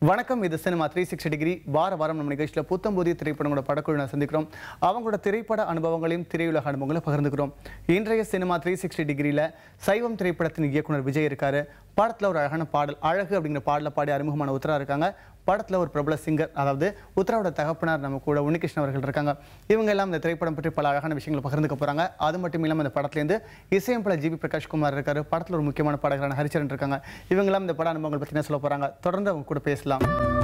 வணக்கம் இது cinema three sixty degree வார வாரம் நம்ம நிகழ்ச்சியில் புத்தம்புதிய திரைப்படங்களோட படக்குழு நான் சந்திக்கிறோம் அவங்களோட திரைப்பட அனுபவங்களையும் திரையுலக அனுபவங்களையும் பகிர்ந்துக்கிறோம் இன்றைய சினிமா த்ரீ சிக்ஸ்டி டிகிரியில் சைவம் திரைப்படத்தின் இயக்குனர் விஜய் இருக்காரு படத்தில் ஒரு அழகான பாடல் அழகு அப்படிங்கிற பாடலை பாடி அறிமுகமான உத்தரா இருக்காங்க படத்தில் ஒரு பிரபல சிங்கர் அதாவது உத்தராவோட தகப்பனார் நம்ம கூட உன்னிகிருஷ்ணன் அவர்கள் இருக்காங்க இவங்க எல்லாம் இந்த திரைப்படம் பற்றி பல அழகான விஷயங்களை பகிர்ந்துக்க போகிறாங்க அது மட்டும் இல்லாமல் இந்த படத்துலேருந்து இசையம்பல ஜிபி பிரகாஷ் குமார் இருக்காரு படத்தில் ஒரு முக்கியமான பாடகரான ஹரிச்சரன் இருக்காங்க இவங்க எல்லாம் இந்த பட அனுபவங்கள் பற்றி என்ன சொல்ல போகிறாங்க தொடர்ந்து அவங்க கூட பேசலாம்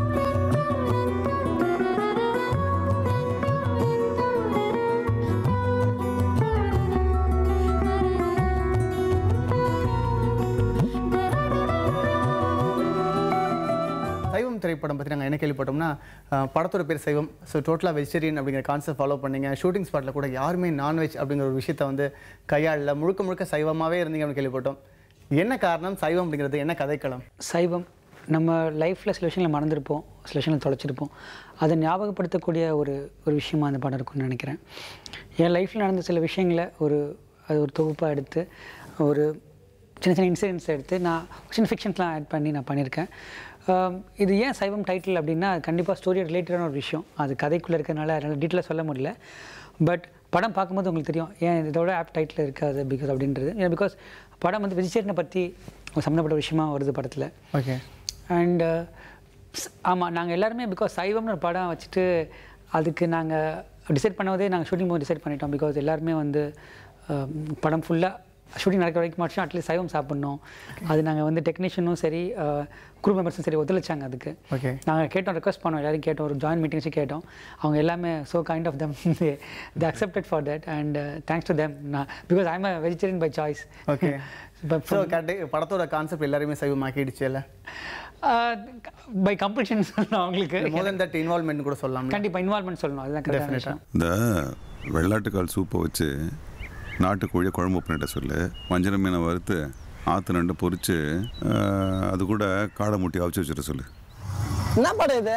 சைவம் திரைப்படம் பற்றி நாங்கள் என்ன கேள்விப்பட்டோம்னா அஹ், படத்தோட பேர் சைவம் ஸோ டோட்டலாக வெஜிடேரியன் அப்படிங்கிற கான்செப்ட் ஃபாலோ பண்ணீங்க ஷூட்டிங் ஸ்பாட்டில் கூட யாருமே நான்வெஜ் அப்படிங்கிற ஒரு விஷயத்தை வந்து கையாளல முழுக்க முழுக்க சைவமாகவே இருந்தீங்க அப்படின்னு கேள்விப்பட்டோம் என்ன காரணம் சைவம் அப்படிங்கிறது என்ன கதைக்களம் சைவம் நம்ம லைஃப்பில் சில விஷயங்களை மறந்துருப்போம் சில விஷயங்களை தொலைச்சிருப்போம் அதை ஞாபகப்படுத்தக்கூடிய ஒரு ஒரு விஷயமா அந்த படம் இருக்கும்னு நினைக்கிறேன் என் லைஃப்பில் நடந்த சில விஷயங்களை ஒரு அது ஒரு தொகுப்பாக எடுத்து ஒரு சின்ன சின்ன இன்சிடென்ட்ஸ் எடுத்து நான் சின்ன ஃபிக்ஷன்ஸ்லாம் ஆட் பண்ணி நான் பண்ணியிருக்கேன் ஆம், இது ஏன் சைவம் டைட்டில் அப்படின்னா கண்டிப்பாக ஸ்டோரி ரிலேட்டடான ஒரு விஷயம் அது கதைக்குள்ளே இருக்கிறனால அதனால் டீட்டெயிலாக சொல்ல முடியல பட் படம் பார்க்கும்போது உங்களுக்கு தெரியும் ஏன் இதோட ஆப் டைட்டில் இருக்காது பிகாஸ் அப்படின்றது ஏன் பிகாஸ் படம் வந்து வெஜிடேரியனை பற்றி ஒரு சம்மந்தப்பட்ட விஷயமா வருது படத்தில் ஓகே அண்டு ஆமாம் நாங்கள் எல்லாருமே பிகாஸ் சைவம்னு ஒரு படம் வச்சுட்டு அதுக்கு நாங்கள் டிசைட் பண்ணதே நாங்கள் ஷூட்டிங் போது டிசைட் பண்ணிட்டோம் பிகாஸ் எல்லாருமே வந்து அஹ், படம் ஃபுல்லாக ஷூட்டிங் நடக்கிற வரைக்கும் மட்டும் அட்லீஸ்ட் சைவம் சாப்பிட்ணும் அது நாங்கள் வந்து டெக்னீஷியனும் சரி குரூப் மெம்பர்ஸும் சரி ஒத்துழைச்சாங்க அதுக்கு ஓகே நாங்கள் கேட்டோம் ரெக்வஸ்ட் பண்ணோம் எல்லாரும் கேட்டோம் ஒரு ஜாயின் மீட்டிங்ஸ் கேட்டோம் அவங்க எல்லாமே so kind of them the accepted for that and thanks to them நான் because I am a vegetarian by choice okay so correct படத்தோட கான்செப்ட் எல்லாருமே சைவமாக்கிடுச்சு இல்லை பை கம்பல்ஷன் சொல்லணும் அவங்களுக்கு மோர் தென் தட் இன்வால்மெண்ட் கூட சொல்லலாம் கண்டிப்பாக இன்வால்மெண்ட் சொல்லணும் அதுதான் கரெக்டான விஷயம் இந்த வெள்ளாட்டுக்கால் சூப்பை வச்சு நாட்டுக்கோழியை குழம்பு பண்ணிட்ட சொல்லு வஞ்சர மீனை வறுத்து ஆற்று நண்டு பொரிச்சு ஆஹ், அது கூட காடை முட்டி அவிச்சு வச்சுட சொல்லு என்ன படம் இது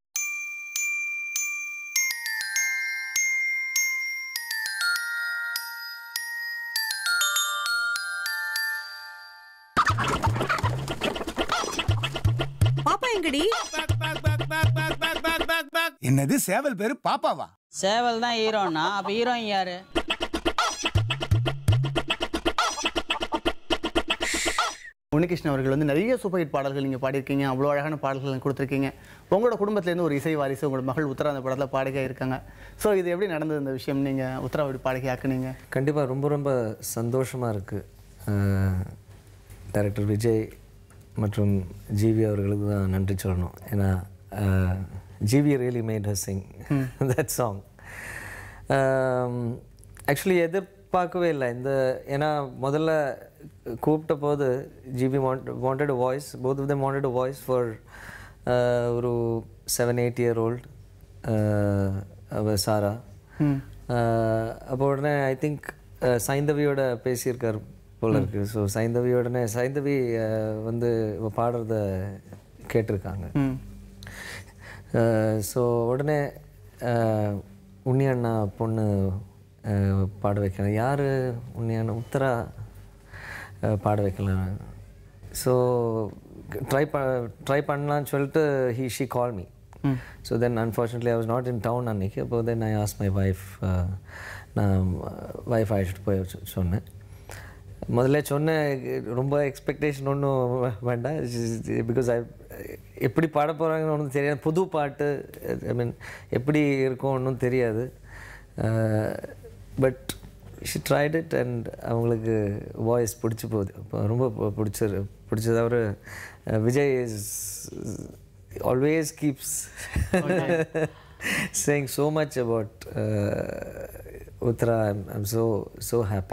பாப்பா எங்கடி என்னது சேவல் பேரு பாப்பாவா சேவல் தான் ஹீரோனா அப்ப ஹீரோயின் யாரு உன்னிகிருஷ்ணன் அவர்கள் வந்து நிறைய சூப்பர் ஹிட் பாடல்கள் நீங்கள் பாடியிருக்கீங்க அவ்வளோ அழகான பாடல்கள் கொடுத்துருக்கீங்க உங்களோட குடும்பத்துலேருந்து ஒரு இசை வாரிசு உங்களோட மகள் உத்தரா அந்த படத்தில் பாடகை இருக்காங்க ஸோ இது எப்படி நடந்தது இந்த விஷயம் நீங்கள் உத்தரா எப்படி பாடகை ஆக்குனீங்க கண்டிப்பாக ரொம்ப ரொம்ப சந்தோஷமாக இருக்குது டைரக்டர் விஜய் மற்றும் ஜிவி அவர்களுக்கு தான் நன்றி சொல்லணும் ஏன்னா GV really made her sing that song actually எதிர்பார்க்கவே இல்லை இந்த ஏன்னா முதல்ல கூப்பிட்ட போது GP wanted voice both of them wanted voice for ஒரு seven eight year old Sara ah அப்போ உடனே ஐ திங்க் சைந்தவியோட பேசியிருக்கார் போல இருக்கு ஸோ சைந்தவி உடனே சைந்தவி ஆஹ் வந்து இவ பாடுறத கேட்டிருக்காங்க ம் ஸோ உடனே ஆஹ் உன்னி அண்ணா பொண்ணு ஆஹ் பாட வைக்கலாம் யார் உன்னி அண்ணா உத்தரா ஆஹ் பாட வைக்கலாம் ஸோ ட்ரை ப ட்ரை பண்ணலான்னு சொல்லிட்டு he she call me so then unfortunately I was not in town அன்னைக்கு அப்போ then I ask my wife நான் ஒய்ஃப் அழைச்சிட்டு போய் சொ- சொன்னேன் முதல்ல சொன்னேன் ரொம்ப எக்ஸ்பெக்டேஷன் ஒன்றும் வேண்டாம் பிகாஸ் ஐ எப்படி பாட போகிறாங்கன்னு ஒன்றும் தெரியாது புது பாட்டு ஐ மீன் எப்படி இருக்கும் ஒன்றும் தெரியாது but she tried it and அவங்களுக்கு வாய்ஸ் பிடிச்சி போகுது இப்போ ரொம்ப பு- பிடிச்சது பிடிச்சது அவர் Vijay is always keeps saying so much about Uthra I'm so so happy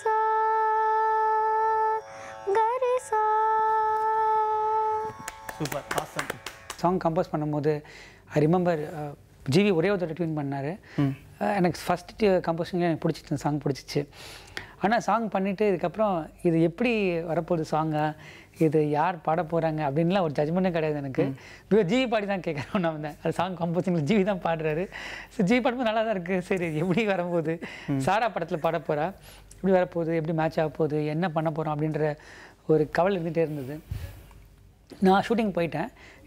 super awesome song compose பண்ணும்போது ஐ ரிமெம்பர் ஜிவி ஒரே ஒரு தடவை டியூன் பண்ணார் எனக்கு ஃபஸ்ட்டு கம்போசிங்கில் எனக்கு பிடிச்சிச்சு சாங் பிடிச்சிச்சு ஆனால் சாங் பண்ணிவிட்டு இதுக்கப்புறம் இது எப்படி வரப்போகுது சாங்கா இது யார் பாட போகிறாங்க அப்படின்லாம் ஒரு ஜட்மெண்ட்டே கிடையாது எனக்கு பிகாஸ் ஜிவி பாடி தான் கேட்குறோம் நான் வந்தேன் அது சாங் கம்போசிங்கில் ஜிவி தான் பாடுறாரு ஸோ ஜிவி பாடும்போது நல்லா தான் இருக்குது சரி இது எப்படி வரப்போகுது சாரா படத்தில் பாட போகிறா எப்படி வரப்போகுது எப்படி மேட்ச் ஆக போகுது என்ன பண்ண போகிறோம் அப்படின்ற ஒரு கவலை இருந்துகிட்டே இருந்தது நான் ஷூட்டிங் போயிட்டேன்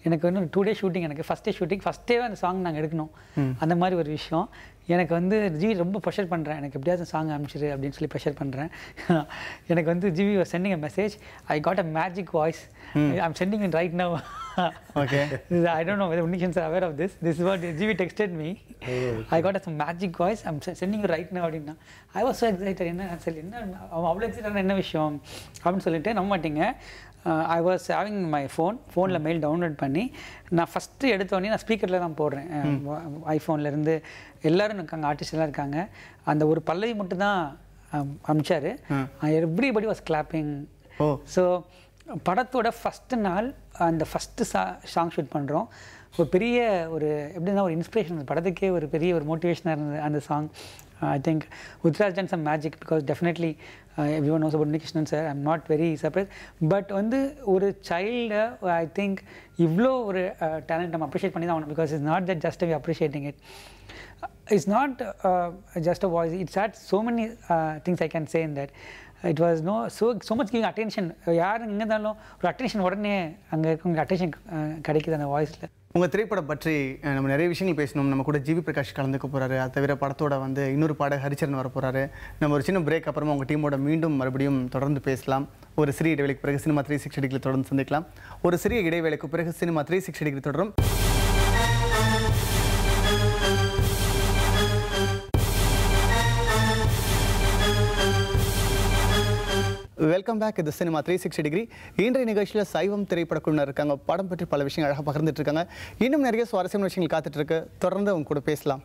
எனக்கு வந்து டூ டே ஷூட்டிங் எனக்கு ஃபஸ்ட் டே ஷூட்டிங் ஃபஸ்ட் டேவே அந்த சாங் நாங்கள் எடுக்கணும் அந்த மாதிரி ஒரு விஷயம் எனக்கு வந்து ஜிவி ரொம்ப ப்ரெஷர் பண்ணுறேன் எனக்கு எப்படியாவது சாங் அனுப்பிச்சிரு அப்படின்னு சொல்லி ப்ரெஷர் பண்ணுறேன் எனக்கு வந்து ஜிவி ஒரு sending a message I got a magic voice I'm sending in right now Okay. I don't know whether Unikans are aware of this. This is what GV texted me. I got a some magic voice. I'm se- sending you right now அப்படின்னா I was so excited. என்ன சரி என்ன அவன் அவ்வளோ எக்ஸைட்டான என்ன விஷயம் அப்படின்னு சொல்லிட்டு நம்ப மாட்டீங்க I was having my phone ஃபோனில் மெயில் டவுன்லோட் பண்ணி நான் ஃபஸ்ட்டு எடுத்தோடனே நான் ஸ்பீக்கரில் தான் போடுறேன் ஐஃபோன்லேருந்து எல்லோரும் இருக்காங்க ஆர்டிஸ்ட் எல்லாம் இருக்காங்க அந்த ஒரு பல்லவி மட்டும் தான் அமிச்சாரு everybody was clapping oh. So படத்தோட ஃபஸ்ட்டு நாள் அந்த ஃபஸ்ட்டு சா சாங் ஷூட் பண்ணுறோம் ஒரு பெரிய ஒரு எப்படின்னா ஒரு இன்ஸ்பிரேஷன் படத்துக்கே ஒரு பெரிய ஒரு மோட்டிவேஷனாக இருந்தது அந்த song I think Uthra's done some magic because definitely every one knows about நிகிருஷ்ணன் sir I'm not very surprise but வந்து ஒரு சைல்டை ஐ திங்க் இவ்வளோ ஒரு டேலண்ட் நம்ம அப்ரிஷியேட் பண்ணி தான் ஆகணும் because it's not that just we appreciating it it's not uh, just a voice it's had so many uh, things i can say in that it was no so so much giving attention யார் எங்கே இருந்தாலும் ஒரு attention உடனே அங்கே இருக்கவங்க attention கிடைக்குது அந்த வாய்ஸில் உங்கள் திரைப்படம் பற்றி அஹ், நம்ம நிறைய விஷயங்கள் பேசணும் நம்ம கூட ஜிவி பிரகாஷ் கலந்துக்க போறாரு அது தவிர படத்தோட வந்து இன்னொரு பாடகர் ஹரிச்சரன் வர போறாரு நம்ம ஒரு சின்ன பிரேக் அப்புறமா உங்கள் டீமோட மீண்டும் மறுபடியும் தொடர்ந்து பேசலாம் ஒரு சிறிய இடைவேளைக்கு பிறகு சினிமா த்ரீ சிக்ஸ்டி டிகிரி தொடர்ந்து சந்திக்கலாம் ஒரு சிறிய இடைவேளைக்கு பிறகு சினிமா த்ரீ சிக்ஸ்டி டிகிரி தொடரும் வெல்கம் பேக் இது சினிமா த்ரீ சிக்ஸ்டி டிகிரி இன்றைய நிகழ்ச்சியில் சைவம் திரைப்பட குழுவினர் இருக்காங்க படம் பற்றி பல விஷயங்கள் அழகாக பகிர்ந்துட்டு இருக்காங்க இன்னும் நிறைய சுவாரஸ்யமான விஷயங்கள் காத்துட்டு இருக்கு தொடர்ந்து அவங்க கூட பேசலாம்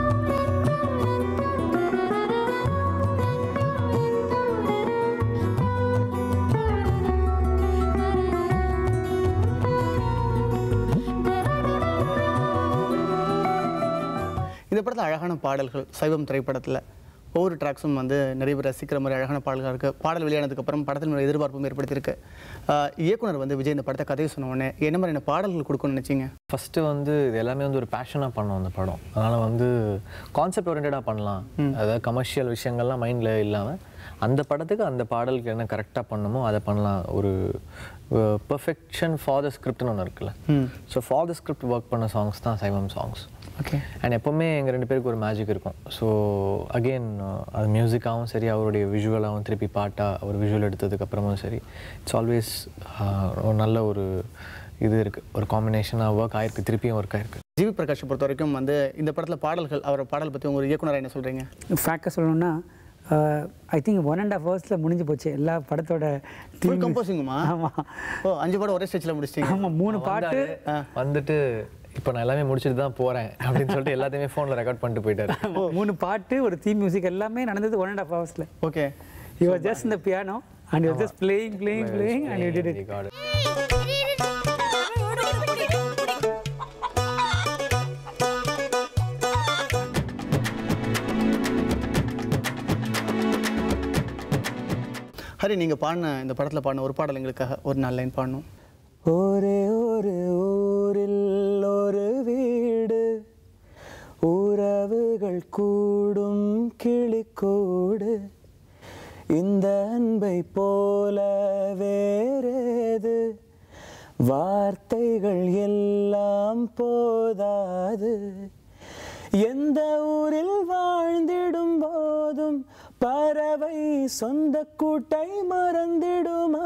இந்த படத்தில் அழகான பாடல்கள் சைவம் திரைப்படத்தில் ஒவ்வொரு ட்ராக்ஸும் வந்து நிறைய பேர் ரசிக்கிற மாதிரி அழகான பாடல்கள் இருக்குது பாடல் வெளியானதுக்கப்புறம் படத்தில் ஒரு எதிர்பார்ப்பும் ஏற்படுத்தியிருக்கு ஆஹ் இயக்குனர் வந்து விஜய் இந்த படத்தை கதையை சொன்ன உடனே என்ன மாதிரியான பாடல்கள் கொடுக்கணும்னு நினச்சிங்க ஃபஸ்ட்டு வந்து இது எல்லாமே வந்து ஒரு பேஷனாக பண்ணோம் அந்த படம் அதனால் வந்து கான்செப்ட் ஓரியன்டாக பண்ணலாம் அதாவது கமர்ஷியல் விஷயங்கள்லாம் மைண்டில் இல்லாமல் அந்த படத்துக்கு அந்த பாடலுக்கு என்ன கரெக்டாக பண்ணணுமோ அதை பண்ணலாம் ஒரு பெர்ஃபெக்ஷன் ஃபார் த ஸ்கிரிப்ட்னு ஒன்று இருக்குல்ல so for the script work பண்ண சாங்ஸ் தான் சைவம் சாங்ஸ் ஓகே அண்ட் எப்போவுமே எங்கள் ரெண்டு பேருக்கு ஒரு மேஜிக் இருக்கும் ஸோ அகெயின் அது மியூசிக்காகவும் சரி அவருடைய விஷுவலாகவும் திருப்பி பாட்டாக அவர் விஷுவல் எடுத்ததுக்கப்புறமும் சரி இட்ஸ் ஆல்வேஸ் ஒரு நல்ல ஒரு இது இருக்குது ஒரு காம்பினேஷனாக ஒர்க் ஆயிருக்கு திருப்பியும் ஒர்க் ஆயிருக்கு ஜிவி பிரகாஷை பொறுத்த வரைக்கும் வந்து இந்த படத்தில் பாடல்கள் அவர் பாடல் பற்றி உங்கள் இயக்குனராக என்ன சொல்கிறீங்க ஃபேக்டாக சொல்லணும்னா I think one and half ஹவர்ஸில் முடிஞ்சு போச்சு எல்லா படத்தோட ஃபுல் கம்போசிங்குமா ஆமாம் ஓ அஞ்சு படம் ஒரே ஸ்டேஜில் முடிச்சிட்டீங்க ஆமாம் மூணு பாட்டு வந்துட்டு இப்போ நான் எல்லாமே முடிச்சுட்டு தான் போகிறேன் அப்படின்னு சொல்லிட்டு எல்லாத்தையுமே ஃபோனில் ரெக்கார்ட் பண்ணிட்டு போயிட்டாரு மூணு பாட்டு ஒரு தீம் மியூசிக் எல்லாமே நடந்தது ஒன் அண்ட் ஹாஃப் ஹவர்ஸில் ஓகே யூ ஆர் ஜஸ்ட் இந்த piano and you just playing playing playing and you did it God. Hari நீங்கள் பாடின இந்த படத்தில் பாடின ஒரு பாடல் எங்களுக்காக ஒரு நாலு லைன் பாடணும் ஒரே ஒரு ஊரில் ஒரு வீடு உறவுகள் கூடும் கிளிக்கூடு இந்த அன்பை போல வேறேது வார்த்தைகள் எல்லாம் போதாது எந்த ஊரில் வாழ்ந்திடும் போதும் பறவை சொந்த கூட்டை மறந்திடுமா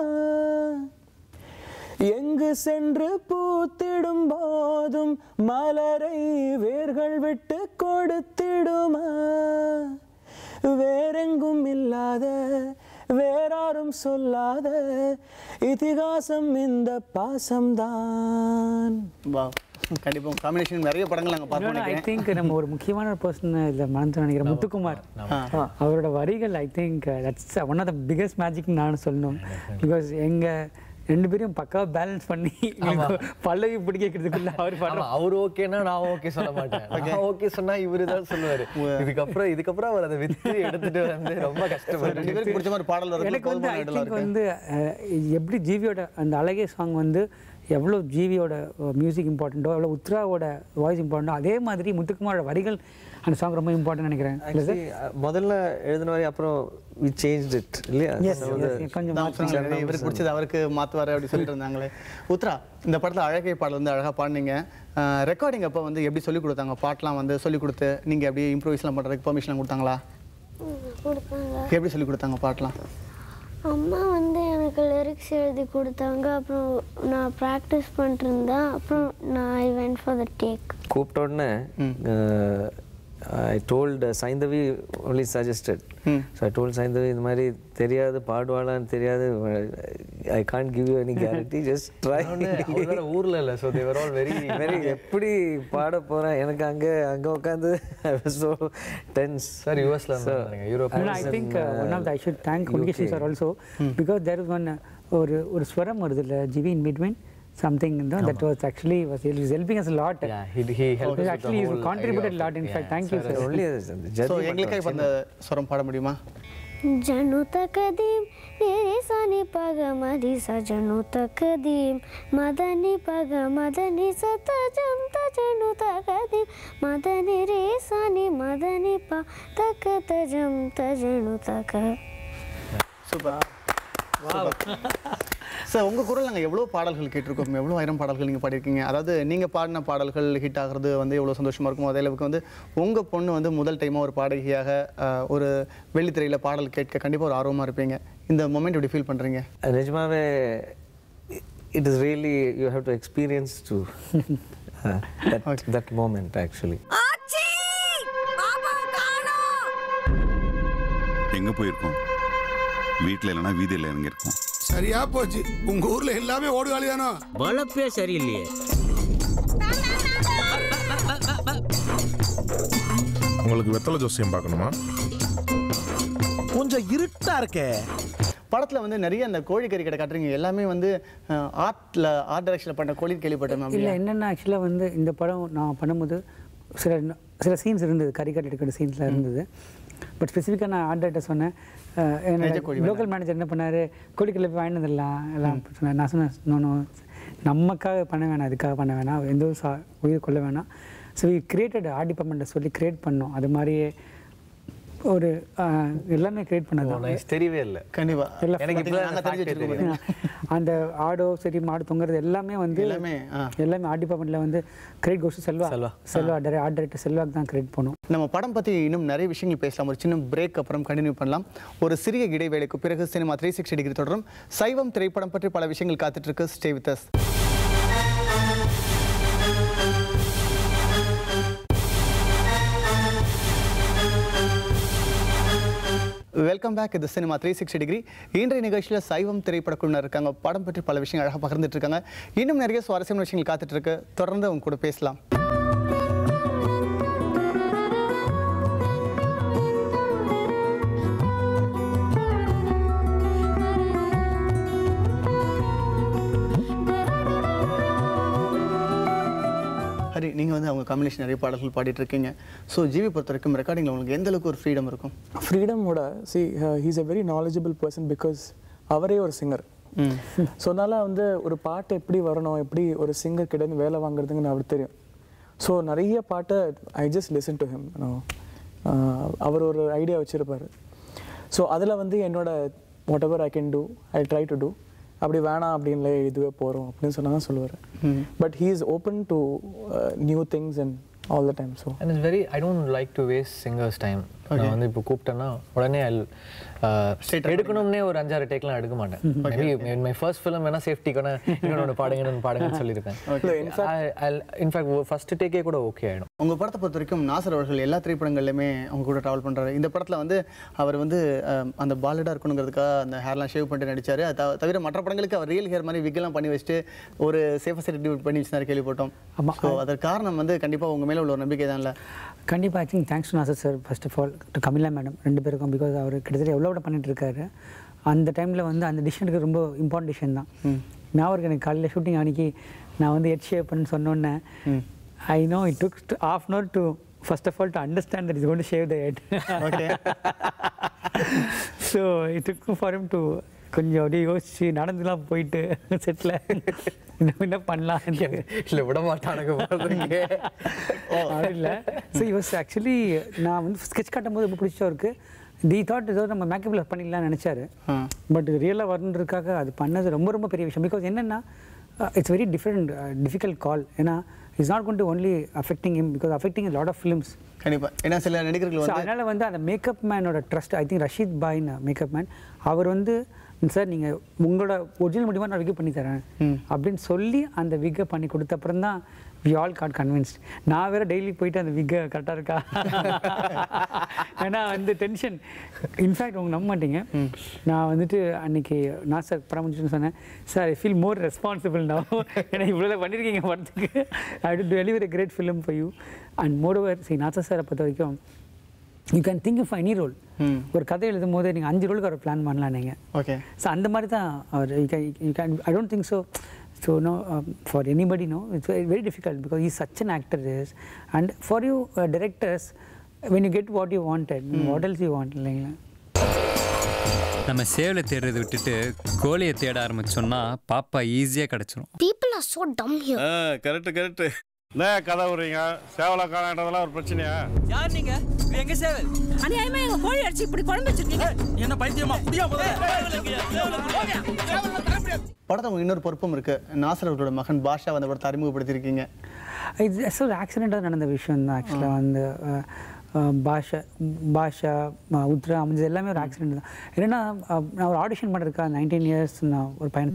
எங்கு சென்று பூத்திடும் போதும் மலரை வேர்கள் விட்டு கொடுத்திடுமா வேறெங்கும் இல்லாத வேறாரும் சொல்லாத இதிகாசம் இந்த பாசம்தான் வா கண்டிப்பாக காம்பினேஷன் நிறைய படங்கள் நாங்கள் பார்ப்போம் ஐ நினைக்கிறேன் திங்க் நம்ம ஒரு முக்கியமான ஒரு பர்சன் இதில் மறந்து நினைக்கிறேன் முத்துக்குமார் அவரோட வரிகள் I think that's one of the biggest magic நான் சொல்லணும் பிகாஸ் எங்க ரெண்டு பேரும் பக்காவா பேலன்ஸ் பண்ணி எங்களுக்கு பல்லவி பிடிக்கிறதுக்குள்ள அவர் படம் ஆமா அவர் ஓகேனா நான் ஓகே சொல்ல மாட்டேன் நான் ஓகே சொன்னா இவரு தான் சொல்லுவாரு இதுக்கப்புறம் இதுக்கப்புறம் அவர் அதை வித்து எடுத்துட்டு வந்து ரொம்ப ரெண்டு கஷ்டப்படுறாரு பேருக்கு பிடிச்ச மாதிரி பாடல் வரது எனக்கு வந்து ஐ போதுமான திங்க் வந்து அஹ், எப்படி ஜிவியோட அந்த அழகே சாங் வந்து எவ்வளோ ஜிவியோட மியூசிக் இம்பார்ட்டண்ட்டோ எவ்வளோ உத்ராவோட வாய்ஸ் இம்பார்ட்டண்ட்டோ அதே மாதிரி முத்துக்குமாரோட வரிகள் அந்த சாங் ரொம்ப இம்பார்ட்டன் நினைக்கிறேன் இல்லை சார் ஆக்சுவலி முதல்ல எழுதின மாதிரி அப்புறம் வி சேஞ்ச் இட் இல்லையா எஸ் கொஞ்சம் தான் சொன்னாங்க, இவருக்கு பிடிச்சது அவருக்கு மாத்துவாரு அப்படி சொல்லிட்டு இருந்தாங்களே உத்ரா இந்த படத்துல அழகை பாடல் வந்து அழகா பாடுனீங்க ரெக்கார்டிங் அப்போ வந்து எப்படி சொல்லி கொடுத்தாங்க பாட்டெலாம் வந்து சொல்லி கொடுத்து நீங்க அப்படியே இம்ப்ரூவைஸ்லாம் பண்றதுக்கு பெர்மிஷன் கொடுத்தாங்களா கொடுத்தாங்க எப்படி சொல்லி கொடுத்தாங்க பாட்டெலாம் அம்மா வந்து எனக்கு லிரிக்ஸ் எழுதி கொடுத்தாங்க அப்புறம் நான் ப்ராக்டிஸ் பண்ணிட்டு இருந்தேன் அப்புறம் நான் I went for the take கூப்பிட்ட உடனே I told Saindhavi only suggested so I told Saindhavi இந்த மாதிரி தெரியாது பாடுவாளான்னு தெரியாது I can't give you any guarantee just try வேற ஊர்ல இல்ல so they're all very very எப்படி பாட போறேன் எனக்கு அங்க அங்க உட்காந்து ஸோ டென்ஸ் சார் யூஎஸ்ல இருந்தாங்க Europe No, I think uh, one of the I should thank Mukesh sir also because there is one uh, ஒரு ஒரு ஸ்வரம் வருது இல்லை GV in between something that was actually was he was helping us a lot Yeah, he he helped us with the actually he whole contributed a idea lot of in it. fact Yeah, thank you sir, sir only so எங்களுக்காக இப்போ அந்த ஸ்வரம் பாட முடியுமா జను తకదీం నిరి సని పగ మది సజను తకదీం మదని పగ మదని సత జం తజను తకదీం మదని రే సని మదని ప తక తజం తజను తక சூப்பர் சார் உங்க குரல் நாங்கள் எவ்வளோ பாடல்கள் கேட்டிருக்கோம் எவ்வளோ ஆயிரம் பாடல்கள் நீங்கள் பாடியிருக்கீங்க அதாவது நீங்கள் பாடின பாடல்கள் ஹிட் ஆகிறது வந்து எவ்வளோ சந்தோஷமா இருக்கும் அதே அளவுக்கு வந்து உங்க பொண்ணு வந்து முதல் டைமாக ஒரு பாடகியாக அஹ், ஒரு வெள்ளித்திரையில் பாடல் கேட்க கண்டிப்பாக ஒரு ஆர்வமா இருப்பீங்க இந்த மொமெண்ட் எப்படி ஃபீல் பண்றீங்க நிஜமாவே it is really you have to experience to that that moment actually எங்கே போயிருக்கோம் வீட்டில் இல்லைன்னா வீதியில் இறங்கியிருக்கோம் சரியா போச்சு உங்க ஊர்ல எல்லாமே ஓடுகாலி தானோ வளப்பே சரியில்லையே உங்களுக்கு வெத்தலை ஜோசியம் பார்க்கணுமா கொஞ்சம் இருட்டா இருக்கே படத்துல வந்து நிறைய அந்த கோழிக்கறி கடை காட்டுறீங்க எல்லாமே வந்து ஆர்ட்ல ஆர்ட் டைரக்ஷனில் பண்ண கோழி கேள்விப்பட்டேன் மேம் இல்லை என்னென்னா ஆக்சுவலாக வந்து இந்த படம் நான் பண்ணும்போது சில சில சீன்ஸ் இருந்தது கறிக்காட்டு எடுக்கிற சீன்ஸில் இருந்தது பட் ஸ்பெசிஃபிக்காக நான் ஆர்ட் டைரக்டர் சொன்னேன் அஹ், என்னோட லோக்கல் மேனேஜர் என்ன பண்ணார் கோழிக்கல்ல போய் வாங்கிட்டு வந்துடலாம் எல்லாம் சொன்னேன் நான் சொன்னேன் "No, no, நமக்காக பண்ண வேணாம் இதுக்காக பண்ண வேணாம் எந்த ஒரு சா உயிர் கொள்ள வேணாம் ஸோ கிரியேட்டட் ஆர்ட் டிபார்ட்மெண்ட்டை சொல்லி கிரியேட் பண்ணோம் அது மாதிரியே ஒரு அஹ், எல்லாமே கிரியேட் பண்ணது நைஸ் தெரியவே இல்லை கண்டிப்பா எல்லாம் எனக்கு இப்போ நாங்க தெரிஞ்சு வச்சிருக்கோம் அந்த ஆடோ சரி மாடு தொங்குறது எல்லாமே வந்து எல்லாமே, ஆ. எல்லாமே ஆர்ட் டிபார்ட்மெண்ட்ல வந்து create goes Selva Selva. Selva art director செல்வாக்கு தான் கிரியேட் பண்ணும் நம்ம படம் பற்றி இன்னும் நிறைய விஷயங்கள் பேசலாம் ஒரு சின்ன பிரேக் அப்புறம் கண்டினியூ பண்ணலாம் ஒரு சிறிய இடைவேளைக்கு பிறகு சினிமா த்ரீ சிக்ஸ்டி டிகிரி தொடரும் சைவம் திரைப்படம் பற்றி பல விஷயங்கள் காத்துட்டு இருக்கு stay with us welcome back இது சினிமா த்ரீ சிக்ஸ்டி டிகிரி இன்றைய நிகழ்ச்சியில் சைவம் திரைப்படக்குழுவினர் இருக்காங்க படம் பற்றி பல விஷயங்கள் அழகாக பகிர்ந்துட்டு இருக்காங்க இன்னும் நிறைய சுவாரஸ்யமான விஷயங்கள் காத்துட்டு இருக்கு தொடர்ந்து அவங்க கூட பேசலாம் ஹரி நீங்கள் வந்து அவங்க காம்பினேஷன் நிறைய பாடல்கள் பாடிட்டு இருக்கீங்க ஸோ ஜிவி பொறுத்த வரைக்கும் ரெக்கார்டிங்கில் உங்களுக்கு எந்த அளவுக்கு ஒரு ஃப்ரீடம் இருக்கும் ஃப்ரீடமோட சி he's a very knowledgeable person because அவரே ஒரு சிங்கர் ஸோ அதனால் வந்து ஒரு பாட்டு எப்படி வரணும் எப்படி ஒரு சிங்கர் கிட்ட இருந்து வேலை வாங்குறதுங்கன்னு அவருக்கு தெரியும் ஸோ நிறைய பாட்டை I just listen to him அவர் ஒரு ஐடியா வச்சுருப்பார் ஸோ அதில் வந்து என்னோட whatever I can do I try to do அப்படி வேணாம் அப்படின்ல இதுவே போகிறோம் அப்படின்னு சொன்னால் தான் சொல்லுவார் but he is open to new things and all the time so and it's very I don't like to waste singers time நான் வந்து இப்போ கூப்பிட்டேன்னா உடனே I'll, uh, எடுக்கணும்னே ஒரு அஞ்சாறு டேக்லாம் எடுக்க மாட்டேன் மேபி மை ஃபர்ஸ்ட் ஃபிலிம் வேணா சேஃப்டிக்கான இன்னொன்று பாடுங்க இன்னொன்று பாடுங்கன்னு சொல்லியிருப்பேன் இன்ஃபேக்ட் ஃபர்ஸ்ட் டேக்கே கூட ஓகே ஆயிடும் உங்கள் படத்தை பொறுத்த வரைக்கும் நாசர் அவர்கள் எல்லா திரைப்படங்கள்லையுமே அவங்க கூட ட்ராவல் பண்ணுறாரு இந்த படத்தில் வந்து அவர் வந்து அஹ், அந்த பாலடாக இருக்கணுங்கிறதுக்காக அந்த ஹேர்லாம் ஷேவ் பண்ணிட்டு நடிச்சாரு அது தவ- தவிர மற்ற படங்களுக்கு அவர் ரியல் ஹேர் மாதிரி விக்கெல்லாம் பண்ணி வச்சுட்டு ஒரு சேஃபர் சைட் பண்ணி வச்சுருந்தாரு கேள்விப்பட்டோம் ஆமா. ஸோ அதற்கு காரணம் வந்து கண்டிப்பாக உங்கள் மேலே உள்ள ஒரு நம்பிக்கை தான்ல கண்டிப்பாக I think thanks to Nassar sir first of all to Kamila madam ரெண்டு பேருக்கும் பிகாஸ் அவர் கிட்டத்தட்ட எவ்வளோ விட பண்ணிட்டு இருக்காரு அந்த டைமில் வந்து அந்த டிசிஷனுக்கு ரொம்ப இம்பார்ட்டன்ட் டிசிஷன் தான் ஞாபகம் இருக்கு எனக்கு காலையில் ஷூட்டிங் அன்னைக்கு நான் வந்து ஹெட் ஷேப் பண்ணு சொன்னோன்னே I know it took of an hour to first of all to understand that is gone to shave the head okay so it took for him to கொஞ்சம் அப்படியே யோசிச்சு நடந்துலாம் போயிட்டு செட்டில் இன்னும் என்ன பண்ணலாம் இல்லை விட மாட்டானுங்க போகிறதுக்கு அப்படி இல்லை ஸோ வாஸ் ஆக்சுவலி நான் வந்து ஸ்கெட்ச் காட்டும் ரொம்ப பிடிச்ச இருக்கு தி தாட் ஏதோ நம்ம மேக்கப்பில் பண்ணிடலாம்னு நினச்சாரு பட் ரியலாக வரணுன்றதுக்காக அது பண்ணது ரொம்ப ரொம்ப பெரிய விஷயம் பிகாஸ் என்னென்னா it's very different difficult call ஏன்னா இட்ஸ் நாட் கொண்டு only affecting him because affecting lot of films கண்டிப்பா ஏன்னா சில நடிகர்கள் ஸோ வந்து அதனால் வந்து அந்த மேக்கப் மேனோட ட்ரஸ்ட் ஐ திங்க் ரஷீத் பாய்னு மேக்கப் மேன் அவர் வந்து சார் நீங்கள் உங்களோட ஒரிஜினல் முடிவாக நான் விக்கப் பண்ணி தரேன் அப்படின்னு சொல்லி அந்த விக்கை பண்ணி கொடுத்த அப்புறம் தான் வி ஆல் காட் கன்வின்ஸ்ட் நான் வேற டெய்லி போயிட்டு அந்த விக்கை கரெக்டாக இருக்கா ஏன்னா வந்து டென்ஷன் இன்ஃபேக்ட் உங்க நம்ப மாட்டீங்க நான் வந்துட்டு அன்னைக்கு நான் சார் பராமரிச்சுன்னு சொன்னேன் sir I feel more responsible நான் ஏன்னா இவ்வளோ பண்ணியிருக்கீங்க படத்துக்கு I to deliver great film for you and moreover சி நாசா சாரை பொறுத்த வரைக்கும் you can think of any role ஒரு கதை எழுதும் போது நீங்கள் அஞ்சு ரோலுக்கு அவர் பிளான் பண்ணலாம் நீங்கள் ஓகே ஸோ அந்த மாதிரி தான் அவர் you can you can I don't think so so no for anybody no it's very difficult because he such an actor is and for you directors when you get what you wanted what else you want இல்லைங்களா நம்ம சேவலை தேடுறதை விட்டுட்டு கோழியை தேட ஆரம்பிச்சோம்னா பாப்பா ஈஸியாக கிடச்சிரும் People are so dumb here. Correct correct என்ன கதை விடுறீங்க சேவலை காணாட்டதெல்லாம் ஒரு பிரச்சனையா யார் நீங்க எங்க சேவல் அநியாயமா எங்க கோழி அடிச்சு இப்படி குழம்பு வச்சிருக்கீங்க என்ன பைத்தியமா படத்தை இன்னொரு பொறுப்பும் இருக்கு நாசர் அவர்களோட மகன் பாஷா வந்து படத்தை அறிமுகப்படுத்தியிருக்கீங்க இது ஒரு ஆக்சிடெண்ட்டாக நடந்த விஷயம் தான் ஆக்சுவலாக வந்து அஹ், அஹ், பாஷா பாஷா அஹ், உத்ரா அமைஞ்சது எல்லாமே ஒரு ஆக்சிடென்ட் தான் என்னென்னா நான் ஒரு ஆடிஷன் பண்ணுறதுக்கா நைன்டீன் இயர்ஸ் நான் ஒரு பையன்